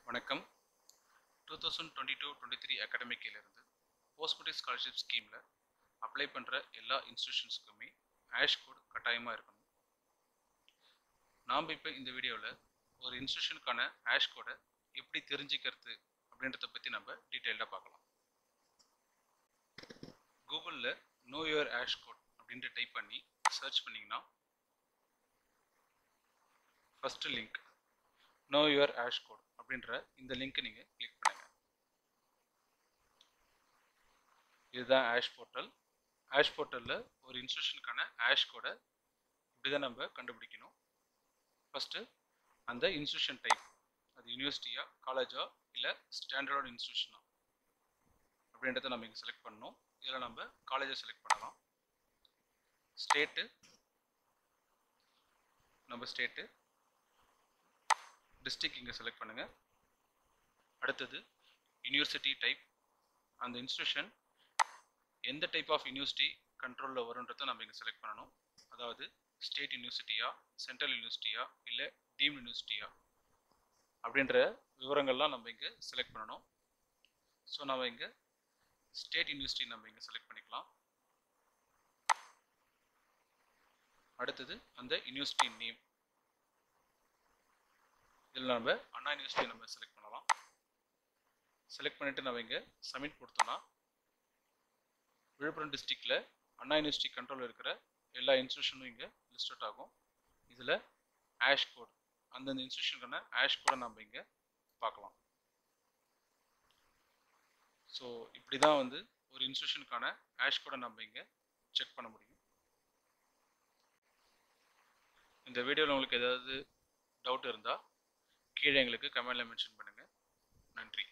வணக்கம் two thousand twenty two twenty three அகாடமிக்கிலிருந்து post matric scholarship ஸ்கீமில் அப்ளை பண்ணுற எல்லா இன்ஸ்டியூஷன்ஸுக்குமே ஆஷ் கோட் கட்டாயமாக இருக்கணும் நாம் இப்போ இந்த வீடியோவில் ஒரு இன்ஸ்டியூஷனுக்கான ஆஷ் கோடை எப்படி தெரிஞ்சுக்கிறது அப்படின்றத பற்றி நம்ம டீட்டெயில்டாக பார்க்கலாம் கூகுளில் நோ யுவர் ஆஷ் கோட் அப்படின்ட்டு டைப் பண்ணி சர்ச் பண்ணிங்கன்னா first link know your AISHE code அப்படின்ற இந்த லிங்க்கை நீங்கள் கிளிக் பண்ணுங்க இதுதான் ஆஷ் போர்ட்டல் ஆஷ் போர்ட்டலில் ஒரு இன்ஸ்டியூஷனுக்கான ஆஷ் கோடை இப்படி தான் நம்ம கண்டுபிடிக்கணும் ஃபஸ்ட்டு அந்த இன்ஸ்டியூஷன் டைப் அது யூனிவர்சிட்டியா காலேஜா இல்லை ஸ்டாண்டர்ட் இன்ஸ்டியூஷனா அப்படின்றத நம்ம இங்கே செலக்ட் பண்ணணும் இதில் நம்ம காலேஜை செலக்ட் பண்ணலாம் ஸ்டேட்டு நம்ம ஸ்டேட்டு டிஸ்ட்ரிக்ட் இங்கே செலக்ட் பண்ணுங்கள் அடுத்தது யூனிவர்சிட்டி டைப் அந்த இன்ஸ்டியூஷன் எந்த டைப் ஆஃப் யூனிவர்சிட்டி கண்ட்ரோலில் வரும்ன்றதை நம்ம இங்கே செலக்ட் பண்ணணும் அதாவது ஸ்டேட் யூனிவர்சிட்டியா சென்ட்ரல் யூனிவர்சிட்டியா இல்லை டீம் யூனிவர்சிட்டியா அப்படின்ற விவரங்கள்லாம் நம்ம இங்கே செலக்ட் பண்ணணும் ஸோ நம்ம இங்கே ஸ்டேட் யூனிவர்சிட்டி நம்ம இங்கே செலக்ட் பண்ணிக்கலாம் அடுத்தது அந்த யூனிவர்சிட்டி நேம் இதில் நம்ம அண்ணா யூனிவர்சிட்டி நம்ம செலக்ட் பண்ணலாம் செலக்ட் பண்ணிவிட்டு நம்ம இங்கே சப்மிட் கொடுத்தோம்னா விழுப்புரம் டிஸ்ட்ரிக்டில் அண்ணா யூனிவர்சிட்டி கண்ட்ரோல் இருக்கிற எல்லா இன்ஸ்டியூஷனும் இங்கே லிஸ்ட் அவுட் ஆகும் இதில் ஆஷ் கோட் அந்தந்த இன்ஸ்டியூஷனுக்கான ஆஷ் கோடை நம்ம இங்கே பார்க்கலாம் ஸோ இப்படி தான் வந்து ஒரு இன்ஸ்டியூஷனுக்கான ஆஷ் கோடை நம்ம இங்கே செக் பண்ண முடியும் இந்த வீடியோவில் உங்களுக்கு ஏதாவது டவுட் இருந்தால் கீழே எங்களுக்கு கமெண்டில் மென்ஷன் பண்ணுங்கள் நன்றி